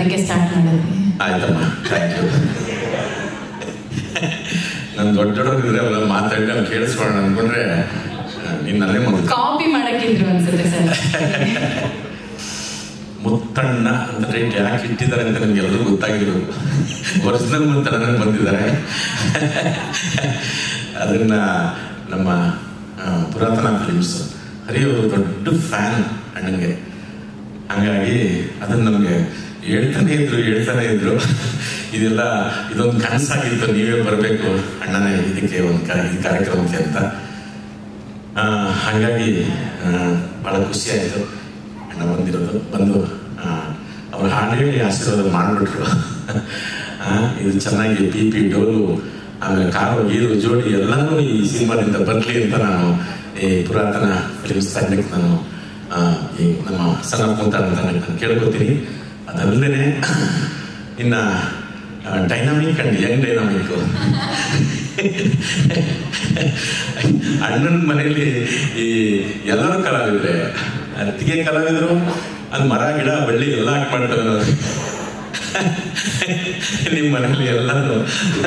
ಅದಕ್ಕೆ ಸ್ಟಾರ್ಟ್ ಮಾಡಿದ್ವಿ ಆಯ್ತಮ್ಮ ಥ್ಯಾಂಕ್ ಯು ನಾನು ದೊಡ್ಡ ದೊಡ್ಡವ್ರಿದ್ರೆ ಅವೆಲ್ಲ ಮಾತಾಡಿ ಅವ್ನು ಕೇಳಿಸ್ಕೊಳ್ಳೋಣ ಅನ್ಕೊಂಡ್ರೆ ನಿನ್ನಲ್ಲೇ ಮುಂದೆ ಕಾಪಿ ಮಾಡಕ್ಕಿದ್ರು ಅನ್ಸುತ್ತೆ ಸರ್ ಮುತ್ತಣ್ಣ ಅಂದ್ರೆ ಯಾಕೆ ಇಟ್ಟಿದ್ದಾರೆ ಅಂತ ನಮ್ಗೆ ಎಲ್ಲರೂ ಗೊತ್ತಾಗಿರೋದು ಒರಿಜಿನಲ್ ಮುತ್ತಣ್ಣ ಬಂದಿದ್ದಾರೆ ಅದನ್ನ ನಮ್ಮ ಆ, ಪುರಾತನ ಫಿಲಿಮ್ಸ್ ಹರಿಯವರು ದೊಡ್ಡ ಫ್ಯಾನ್ ಅಣ್ಣಂಗೆ ಹಂಗಾಗಿ ಅದನ್ನ ನಮಗೆ ಹೇಳ್ತಾನೆ ಇದ್ರು ಹೇಳ್ತಾನೆ ಇದ್ರು ಇದೆಲ್ಲ ಇದೊಂದು ಕನಸಾಗಿತ್ತು ನೀವೇ ಬರಬೇಕು ಅಣ್ಣನೇ ಇದಕ್ಕೆ ಒಂದು ಕ- ಈ ಕಾರ್ಯಕ್ರಮಕ್ಕೆ ಅಂತ ಆ, ಹಾಗಾಗಿ ಆ, ಬಹಳ ಖುಷಿ ಆಯಿತು ಅಣ್ಣ ಬಂದಿರೋದು ಬಂದು ಆ, ಅವ್ರು ಹಾಡು ಹೇಳಿ ಆಶೀರ್ವಾದ ಮಾಡಿಬಿಟ್ರು ಆ, ಇದು ಚೆನ್ನಾಗಿ ಪಿ ಪಿ ಡೋಲು ಆಮೇಲೆ ಕಾರು ಗೀರು ಜೋಡಿ ಎಲ್ಲನೂ ಈ ಸಿನಿಮಾದಿಂದ ಬರಲಿ ಅಂತ ನಾನು ಈ ಪುರಾತನ ಫಿಲಿಮ್ಸ್ ತಂಡಕ್ಕೆ ನಾನು ಆ, ಈ ನಮ್ಮ ಸಣ್ಣ ಕುಂತ ಅಂತ ನಾನು ಕೇಳ್ಕೊತೀನಿ ಅದಲ್ಲದೆ ಇನ್ನ ಡೈನಾಮಿಕ್ ಅಂಡ್ ಯಂಗ್ ಡೈನಾಮಿಕ್ ಅಣ್ಣನ ಮನೆಯಲ್ಲಿ ಈ ಎಲ್ಲರೂ ಕಲಾವಿದ್ರೆ ಅತ್ತಿಗೆ ಕಲಾವಿದರು ಅಲ್ಲಿ ಮರ ಗಿಡ ಬಳ್ಳಿ ಎಲ್ಲ ಹಾಕ್ಬಿಟ್ಟು ನಿಮ್ಮ ಮನೆಯಲ್ಲಿ ಎಲ್ಲರೂ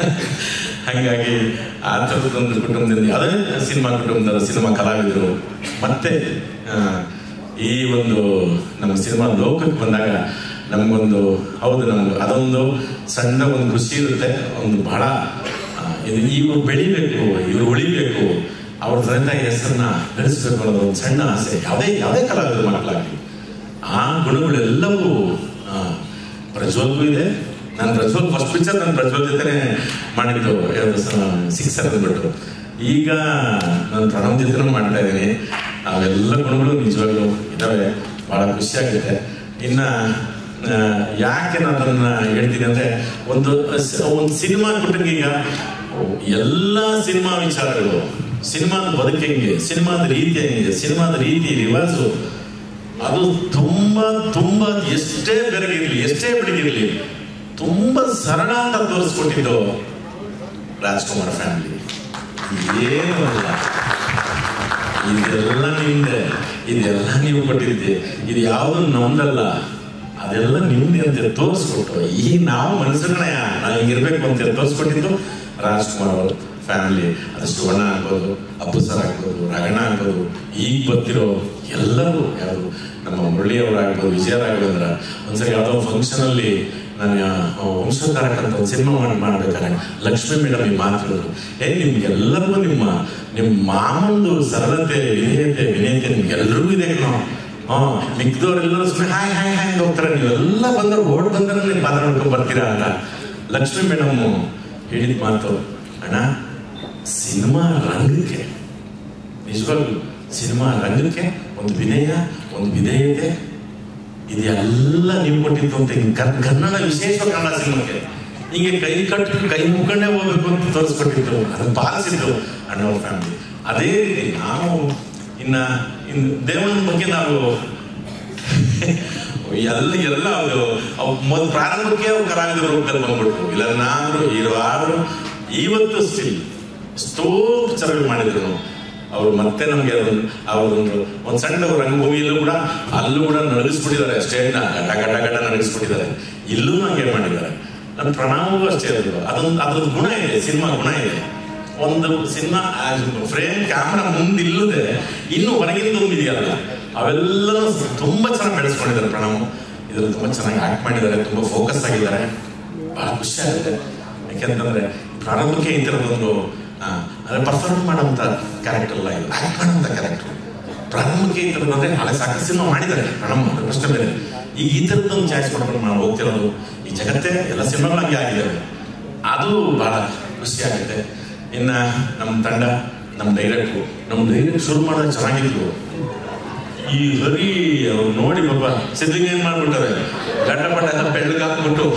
ಹಾಗಾಗಿ ಆ ಥರದೊಂದು ಕುಟುಂಬದಿಂದ ಅದೇ ಸಿನಿಮಾ ಕುಟುಂಬದ ಸಿನಿಮಾ ಕಲಾವಿದರು ಮತ್ತೆ ಆ, ಈ ಒಂದು ನಮ್ಮ ಸಿನಿಮಾ ಲೋಕಕ್ಕೆ ಬಂದಾಗ ನಮಗೊಂದು ಹೌದು ನಮ್ಗೆ ಅದೊಂದು ಸಣ್ಣ ಒಂದು ಖುಷಿ ಇರುತ್ತೆ ಒಂದು ಬಹಳ ಆ, ಇದು ಇವ್ರು ಬೆಳಿಬೇಕು ಇವ್ರು ಉಳಿಬೇಕು ಅವ್ರ ತಂದೆ ಹೆಸರನ್ನ ಬೆಳೆಸ್ಬೇಕು ಅನ್ನೋದು ಒಂದು ಸಣ್ಣ ಆಸೆ ಯಾವುದೇ ಯಾವುದೇ ಕಲಾವಿದರ ಮಕ್ಕಳಾಗಲಿ ಆ ಗುಣಗಳೆಲ್ಲವೂ ಆ, ಪ್ರಜ್ವಲ್ಗೂ ಇದೆ ನಾನು ಪ್ರಜ್ವಲ್ ಫಸ್ಟ್ ಪಿಕ್ಚರ್ ನಾನು ಪ್ರಜ್ವಲ್ ಜೊತೆನೆ ಮಾಡಿದ್ದು ಸಿಕ್ಸರ್ ಅಂದ್ಬಿಟ್ಟು ಈಗ ನಾನು ಪ್ರಣವ್ ಜೊತೆನೂ ಮಾಡ್ತಾ ಇದ್ದೀನಿ ಅವೆಲ್ಲ ಗುಣಗಳು ನಿಜವಾಗ್ಲೂ ಇದಾವೆ ಬಹಳ ಖುಷಿ ಆಗುತ್ತೆ ಇನ್ನ ಆ, ಯಾಕೆ ನಾನು ಅದನ್ನ ಹೇಳ್ತೀನಿ ಅಂದ್ರೆ ಒಂದು ಸ- ಒಂದು ಸಿನಿಮಾ ಕೊಟ್ಟಂಗೆ ಈಗ ಎಲ್ಲ ಸಿನಿಮಾ ವಿಚಾರಗಳು ಸಿನಿಮಾದ ಬದುಕಂಗೆ ಸಿನಿಮಾದ ರೀತಿ ಹೆಂಗೆ ಸಿನಿಮಾದ ರೀತಿ ರಿವಾಜು ಅದು ತುಂಬಾ ತುಂಬಾ ಎಷ್ಟೇ ಬೆರಗಿರ್ಲಿ ಎಷ್ಟೇ ಬೆಳಗಿರ್ಲಿ ತುಂಬಾ ಸರಳ ಅಂತ ತೋರಿಸ್ಕೊಟ್ಟಿದ್ದು ರಾಜ್ಕುಮಾರ್ ಫ್ಯಾಮಿಲಿ ಏನು ಅಲ್ಲ ಇದೆಲ್ಲ ನಿಮ್ದೆ ಇದೆಲ್ಲ ನೀವು ಕೊಟ್ಟಿದ್ದೆ ಇದು ಯಾವುದು ನಮ್ದಲ್ಲ ಅದೆಲ್ಲ ನಿಮ್ದೆ ಅಂತ ತೋರಿಸ್ಕೊಟ್ಟು ಈ ನಾವು ಮನುಷ್ಯರನ್ನ ನಾವು ಹಿಂಗಿರ್ಬೇಕು ಅಂತ ತೋರಿಸ್ಕೊಟ್ಟಿದ್ದು ರಾಜ್ಕುಮಾರ್ ಅವರು ಫ್ಯಾಮಿಲಿ ಅದು ಶಿವಣ್ಣ ಆಗ್ಬೋದು ಅಪ್ಪು ಸರ್ ಆಗ್ಬೋದು ರಾಘಣ್ಣ ಆಗ್ಬೋದು ಈಗ ಬರ್ತಿರೋ ಎಲ್ಲರೂ ಯಾರು ನಮ್ಮ ಮುರಳಿಯವರಾಗ್ಬೋದು ವಿಜಯರಾಘವೇಂದ್ರ ಒಂದ್ಸರಿ ಯಾವುದೋ ಫಂಕ್ಷನ್ ಅಲ್ಲಿ ನಾನು ಆ, ವಂಶೋದ್ಧಾರಕ ಅಂತ ಒಂದು ಸಿನಿಮಾ ಮಾಡಿ ಮಾಡ್ಬೇಕಾದ್ರೆ ಲಕ್ಷ್ಮೀ ಮೇಡಮ್ ಈ ಮಾತುಗಳು ಏ ನಿಮ್ಗೆಲ್ಲರಿಗೂ ನಿಮ್ಮ ನಿಮ್ಮ ಮಾಮಂದು ಸರಳತೆ ವಿಧೇಯತೆ ವಿನಯತೆ ನಿಮ್ಗೆಲ್ಲರಿಗೂ ಇದೆ ಕಣೋ ಹಾ ಮಿಕ್ದವ್ರೆಲ್ಲರೂ ಸುಮ್ಮನೆ ಹಾಯ್ ಹಾಯ್ ಹಾಯ್ ಅಂತ ಹೋಗ್ತಾರೆ ನೀವೆಲ್ಲ ಬಂದ್ರೆ ಓಡ್ ಬಂದ್ರೆ ನೀವು ಪಾತ್ರ ಮಾಡ್ಕೊಂಡು ಬರ್ತೀರಾ ಅಂತ ಲಕ್ಷ್ಮೀ ಮೇಡಮ್ ಹೇಳಿದ ಮಾತು ಅಣ್ಣ ಸಿನಿಮಾ ರಂಗಕ್ಕೆ ನಿಜವಾಗ್ಲು ಸಿನಿಮಾ ರಂಗಕ್ಕೆ ಒಂದು ವಿನಯ ಒಂದು ವಿಧೇಯತೆ ಇದೆಲ್ಲ ನೀವು ಕೊಟ್ಟಿದ್ದು ಅಂತ ಹಿಂಗೆ ಕನ್- ಕನ್ನಡ ವಿಶೇಷ ಕನ್ನಡ ಸಿನಿಮಾಕ್ಕೆ ಹಿಂಗೆ ಕೈ ಕಟ್ಟು ಕೈ ಮುಗ್ಕೊಂಡೇ ಹೋಗ್ಬೇಕು ಅಂತ ತೋರಿಸ್ಕೊಟ್ಟಿದ್ದು ಅದನ್ನ ಪಾಲಿಸಿದ್ದು ಅಣ್ಣವ್ರ ಫ್ಯಾಮಿಲಿ ಅದೇ ರೀತಿ ನಾವು ಇನ್ನ ಇನ್ನು ದೇವನ ಬಗ್ಗೆ ನಾವು ಎಲ್ಲ ಎಲ್ಲ ಅವರು ಮೊದಲು ಪ್ರಾರಂಭಕ್ಕೆ ಅವ್ರು ಕಲಾವಿದರು ರೂಪದಲ್ಲಿ ಬಂದ್ಬಿಟ್ರು ಇಲ್ಲ ನಾನು ಇರುವಾರು ಇವತ್ತು ಸ್ಟಿಲ್ ಎಷ್ಟೋ ಪಿಕ್ಚರ್ಗಳು ಮಾಡಿದ್ರು ಅವರು ಮತ್ತೆ ನಮಗೆ ಅದೊಂದು ಅವರೊಂದು ಒಂದು ಸಣ್ಣ ರಂಗಭೂಮಿಯಲ್ಲೂ ಕೂಡ ಅಲ್ಲೂ ಕೂಡ ನಡಗಿಸ್ಬಿಟ್ಟಿದ್ದಾರೆ ಸ್ಟೇಜ್ನ ಗಡ ಗಡ ಗಡ ನಡಗಿಸ್ಬಿಟ್ಟಿದ್ದಾರೆ ಇಲ್ಲೂ ಹಂಗೆ ಮಾಡಿದ್ದಾರೆ ನನ್ನ ಪ್ರಣಾಮಗೂ ಅಷ್ಟೇ ಅದು ಅದೊಂದು ಅದ್ರದ್ದು ಗುಣ ಇದೆ ಸಿನಿಮಾ ಗುಣ ಇದೆ ಒಂದು ಸಿನಿಮಾ ಫ್ರೇಮ್ ಕ್ಯಾಮ್ರಾ ಮುಂದೆ ಇಲ್ಲದೆ ಇನ್ನು ಹೊರಗಿಂದ ಒಂದು ಇದೆಯಲ್ಲ ಅವೆಲ್ಲನೂ ತುಂಬಾ ಚೆನ್ನಾಗಿ ಬೆಳೆಸ್ಕೊಂಡಿದ್ದಾರೆ ಪ್ರಣಾಮ ಇದ್ರಲ್ಲಿ ತುಂಬಾ ಚೆನ್ನಾಗಿ ಆಕ್ಟ್ ಮಾಡಿದ್ದಾರೆ ತುಂಬಾ ಫೋಕಸ್ ಆಗಿದ್ದಾರೆ ಬಹಳ ಖುಷಿ ಆಗುತ್ತೆ ಯಾಕೆಂತಂದ್ರೆ ಪ್ರಾರಂಭಕ್ಕೆ ಈ ಥರದೊಂದು ಆ, ಅಂದ್ರೆ ಪರ್ಫಾರ್ಮ್ ಮಾಡೋಂಥ ಕ್ಯಾರೆಕ್ಟರ್ ಅಲ್ಲ ಇದು ಆಕ್ಟ್ ಮಾಡೋಂಥ ಕ್ಯಾರೆಕ್ಟರ್ ಪ್ರಾರಂಭಕ್ಕೆ ಈ ಥರದ್ದು ಅಂದ್ರೆ ಹಳೆ ಸಾಕಷ್ಟು ಸಿನಿಮಾ ಮಾಡಿದ್ದಾರೆ ಪ್ರಣಮ್ ಅದು ಪ್ರಶ್ನೆ ಬೇರೆ ಈಗ ಈ ಥರದ್ದೊಂದು ಚಾಯ್ಸ್ ಮಾಡ್ಕೊಂಡು ನಾವು ಹೋಗ್ತಿರೋದು ಈ ಜಗತ್ತೇ ಎಲ್ಲ ಸಿನಿಮಾಗಳು ಹಂಗೆ ಆಗಿದ್ದಾವೆ ಅದು ಬಹಳ ಖುಷಿ ಆಗುತ್ತೆ ಇನ್ನ ನಮ್ಮ ತಂಡ ನಮ್ಮ ಡೈರೆಕ್ಟ್ರು ನಮ್ಮ ಡೈರೆಕ್ಟ್ ಶುರು ಮಾಡೋದು ಚೆನ್ನಾಗಿದ್ರು ಈ ಹರಿ ಅವ್ರು ನೋಡಿ ಪಾಪ ಸಿದ್ಲಿಂಗ ಏನ್ ಮಾಡ್ಬಿಟ್ಟಾರೆ ಗಡ್ಡ ಪಟ್ಟ ಎಲ್ಲ ಬೆಳ್ಳಗ್ ಹಾಕ್ಬಿಟ್ಟು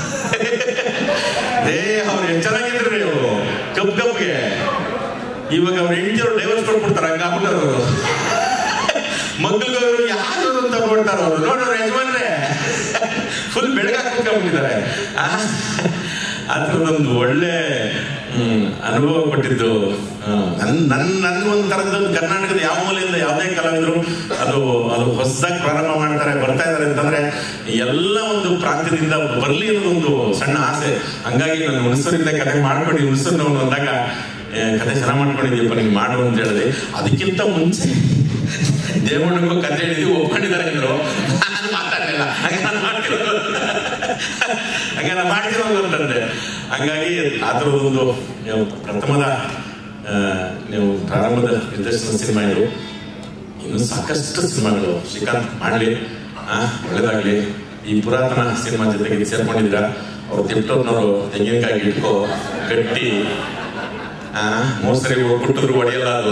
ಏ ಅವ್ರು ಎಷ್ಟು ಚೆನ್ನಾಗಿದ್ರಿ ಅವರು ಕಪ್ ಕಪ್ಗೆ ಇವಾಗ ಅವ್ರ ಹೆಂಡತಿಯವ್ರು ಡೈವರ್ಸ್ ಕೊಟ್ಬಿಡ್ತಾರೆ ಹಂಗ ಹಾಕ್ಬಿಟ್ಟಾರ ಅವರು ಮಕ್ಕಳು ಯಾರು ಅಂತ ಕೊಡ್ತಾರ ಅವರು ನೋಡೋರು ಯಜಮಾನ್ರೆ ಫುಲ್ ಬೆಳಗ್ಗೆ ಹಾಕ್ಬಿಟ್ಟಿದ್ದಾರೆ ಆ ಥರದೊಂದು ಒಳ್ಳೆ ಹ್ಮ್, ಅನುಭವ ಕೊಟ್ಟಿದ್ದು ಆ, ನನ್ ನನ್ ನನ್ಗೊಂದು ತರದ್ದು ಕರ್ನಾಟಕದ ಯಾವ ಮೂಲೆಯಿಂದ ಯಾವುದೇ ಕಲಾವಿದರು ಅದು ಅದು ಹೊಸದಾಗಿ ಪ್ರಾರಂಭ ಮಾಡ್ತಾರೆ ಬರ್ತಾ ಇದಾರೆ ಅಂತಂದ್ರೆ ಎಲ್ಲ ಒಂದು ಪ್ರಾಂತ್ಯದಿಂದ ಬರ್ಲಿ ಅನ್ನೋದು ಒಂದು ಸಣ್ಣ ಆಸೆ ಹಂಗಾಗಿ ನಾನು ಹುಣಸೂರಿಂದ ಕತೆ ಮಾಡ್ಕೊಂಡು ಹುಣಸೂರಿನವನು ಅಂದಾಗ ಏ, ಕತೆ ಚೆನ್ನಾಗಿ ಮಾಡ್ಕೊಂಡಿದ್ದೀಯಪ್ಪ ನೀವು ಮಾಡು ಅಂತ ಹೇಳಿದೆ ಅದಕ್ಕಿಂತ ಮುಂಚೆ ದೇವಣ್ಣಗೂ ಕತೆ ಹೇಳಿದ್ವಿ ಒಪ್ಕೊಂಡಿದ್ದಾರೆ ಅಂದ್ರು ನಾನು ಮಾತಾಡಲಿಲ್ಲ ಹಾಗೆ ನಾನು ಮಾಡ್ತಿರೋದು ಹಾಗೆ ನಾನು ಮಾಡ್ತಿರೋದು ಅಂತಂದೆ ಹಂಗಾಗಿ ಆ ಥರದೊಂದು ನೀವು ಪ್ರಥಮದ ಆ, ನೀವು ಪ್ರಾರಂಭದ ನಿರ್ದೇಶನ ಸಿನಿಮಾ ಇದು ಇನ್ನು ಸಾಕಷ್ಟು ಸಿನಿಮಾಗಳು ಶ್ರೀಕಾಂತ್ ಮಾಡಲಿ ಒಳ್ಳೇದಾಗ್ಲಿ ಈ ಪುರಾತನ ಸಿನಿಮಾ ಜೊತೆಗೆ ಸೇರ್ಕೊಂಡಿದ್ದೀರಾ ಅವ್ರು ತಿಪ್ಟೂರ್ನವರು ತೆಂಗಿನಕಾಯಿ ಇಟ್ಕೋ ಗಟ್ಟಿ ಆ, ಮೂರ್ ಸರಿ ಕುಟ್ಟಿದ್ರು ಹೊಡೆಯಲ್ಲ ಅದು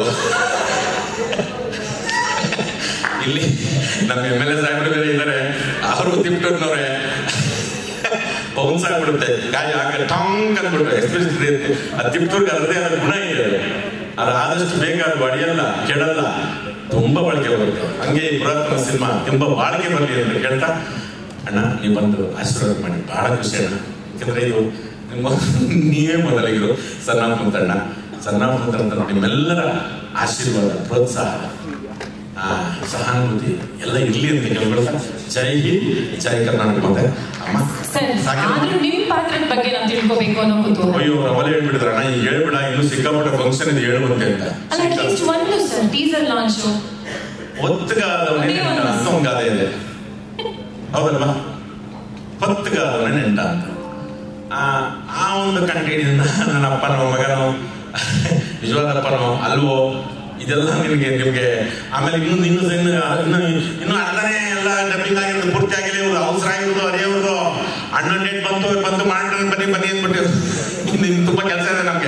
ಇಲ್ಲಿ ನಮ್ಮ ಎಮ್ ಎಲ್ ಎ ಸಾಹೇಬರು ಬೇರೆ ಇದ್ದಾರೆ ಅವರು ತಿಪ್ಟೂರ್ನವ್ರೆ ಪೌನ್ಸ್ ಆಗ್ಬಿಡುತ್ತೆ ಗಾಯ ಹಾಕ ಟಾಂಗ್ ಅಂದ್ಬಿಟ್ಟು ಎಸ್ಪೆಷಲಿ ಅದು ತಿಪ್ಟೂರ್ಗೆ ಅದರದೇ ಆದ ಗುಣ ಇದೆ ಅದು. ಅದು ಆದಷ್ಟು ಬೇಗ ಅದು ಹೊಡೆಯಲ್ಲ ಕೆಡಲ್ಲ ತುಂಬಾ ಬಳಕೆ ಬರುತ್ತೆ ಹಂಗೆ ಈ ಪುರಾತನ ಸಿನಿಮಾ ತುಂಬಾ ಬಾಳಿಕೆ ಬರಲಿ ಅಂತ ಕೇಳ್ತಾ ಅಣ್ಣ ನೀವು ಬಂದು ಆಶೀರ್ವಾದ ಮಾಡಿ ಬಹಳ ಖುಷಿ ಅಣ್ಣ ಯಾಕಂದ್ರೆ ಇದು ನಿಮ್ಮ ನೀವೇ ಮೊದಲಿಗರು ಸಣ್ಣ ಕುಂತಣ್ಣ ಸಣ್ಣ ಕುಂತ ನಿಮ್ಮೆಲ್ಲರ ಆಶೀರ್ವಾದ ಪ್ರೋತ್ಸಾಹ ಆ, ಸಹಾನುಭೂತಿ ಎಲ್ಲ ಇರ್ಲಿ ಅಂತ ಕೇಳ್ಕೊಳ್ತಾ ಜೈ ಹಿಂದ್ ಜೈ ಕರ್ನಾಟಕ ಮತ್ತೆ ಅಮ್ಮ ಸರ್ ಸಾಕಿಲ್ಲ? ಆದ್ರೂ ನಿಮ್ ಪಾತ್ರದ ಬಗ್ಗೆ ನಾವು ತಿಳ್ಕೊಬೇಕು ಅನ್ನೋ ಕುತೂಹಲ ಅಯ್ಯೋ ಅವಲೇ ಹೇಳ್ಬಿಟ್ಟಿದ್ರ ಅಣ್ಣ ಈಗ ಹೇಳ್ಬಿಡ ಇನ್ನು ಸಿಕ್ಕಾಪಟ್ಟೆ ಫಂಕ್ಷನ್ ಇದೆ ಹೇಳುವಂತೆ ಅಂತ ಅಲ್ಲ ಅಟ್ಲೀಸ್ಟ್ ಒಂದು ಸರ್ ಟೀಸರ್ ಲಾಂಚ್ ಒತ್ತಗಾದವನೇ ನೆಂಟ ಅಂತ ಒಂದು ಗಾದೆ ಇದೆ ಹೌದಲ್ವಾ ಹೊತ್ತಗಾದವನೇ ನೆಂಟ ಅಂತ ಆ ಆ ಒಂದು ಕಂಟೆಂಟ್ ನನ್ನ ಅಪ್ಪನೋ ಮಗನೋ ನಿಜವಾದಪ್ಪನೋ ಅಲ್ವೋ ಇದೆಲ್ಲ ನಿಮಗೆ ನಿಮಗೆ ಆಮೇಲೆ ಇನ್ನೊಂದು ಇನ್ನು ಇನ್ನು ಇನ್ನು ಇನ್ನು ಅರ್ಧನೇ ಎಲ್ಲ ಡಬ್ಬಿಂಗ್ ಆಗಿರೋದು ಪೂರ್ತಿ ಆಗಿಲ್ಲ ಇವ್ರು ಅವಸರ ಆಗಿರೋದು ಅದೇ ಇವ್ರದ್ದು ಅಣ್ಣನ ಡೇಟ್ ಬಂತು ಬಂತು ಮಾಡ್ಕೊಂಡು ಬನ್ನಿ ಬನ್ನಿ ಅಂದ್ಬಿಟ್ಟು ಇನ್ನು ಇನ್ನು ತುಂಬಾ ಕೆಲಸ ಇದೆ ನಮ್ಗೆ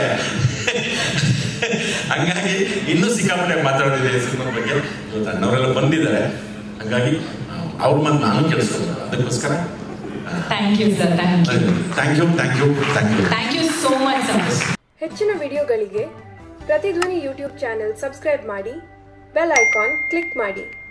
ಹಂಗಾಗಿ ಇನ್ನೂ ಸಿಕ್ಕಾಪಟ್ಟೆ ಮಾತಾಡೋದಿದೆ ಈ ಸಿನಿಮಾ ಬಗ್ಗೆ ಇವತ್ತು ಅಣ್ಣವರೆಲ್ಲ ಬಂದಿದ್ದಾರೆ ಹಂಗಾಗಿ ಅವ್ರ ಮನ್ ನಾನು ಕೇಳಿಸ್ಕೊಂಡು ಅದಕ್ಕೋಸ್ಕರ thank you sir thank you thank you thank you thank you thank you so much sir ಹೆಚ್ಚಿನ ವಿಡಿಯೋಗಳಿಗೆ ಪ್ರತಿಧ್ವನಿ ಯೂಟ್ಯೂಬ್ ಚಾನೆಲ್ ಸಬ್ಸ್ಕ್ರೈಬ್ ಮಾಡಿ ಬೆಲ್ ಐಕಾನ್ ಕ್ಲಿಕ್ ಮಾಡಿ